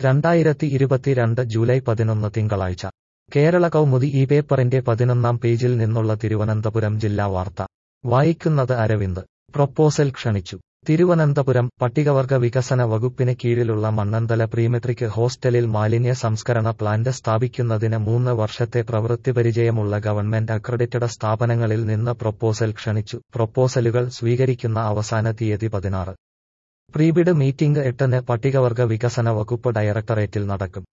രണ്ടായിരത്തി ഇരുപത്തിരണ്ട് ജൂലൈ പതിനൊന്ന് തിങ്കളാഴ്ച കേരള കൗമുദി ഈ പേപ്പറിന്റെ പതിനൊന്നാം പേജിൽ നിന്നുള്ള തിരുവനന്തപുരം ജില്ലാ വാർത്ത വായിക്കുന്നത് അരവിന്ദ് പ്രൊപ്പോസൽ ക്ഷണിച്ചു തിരുവനന്തപുരം പട്ടികവർഗ വികസന വകുപ്പിന് കീഴിലുള്ള മണ്ണന്തല പ്രീമെട്രിക് ഹോസ്റ്റലിൽ മാലിന്യ സംസ്കരണ പ്ലാന്റ് സ്ഥാപിക്കുന്നതിന് മൂന്ന് വർഷത്തെ പ്രവൃത്തിപരിചയമുള്ള ഗവൺമെന്റ് അക്രഡിറ്റഡ് സ്ഥാപനങ്ങളിൽ നിന്ന് പ്രൊപ്പോസൽ ക്ഷണിച്ചു പ്രൊപ്പോസലുകൾ സ്വീകരിക്കുന്ന അവസാന തീയതി പതിനാറ് പ്രീബിഡ് മീറ്റിംഗ് എട്ടിന് പട്ടികവർഗ വികസന വകുപ്പ് ഡയറക്ടറേറ്റിൽ നടക്കും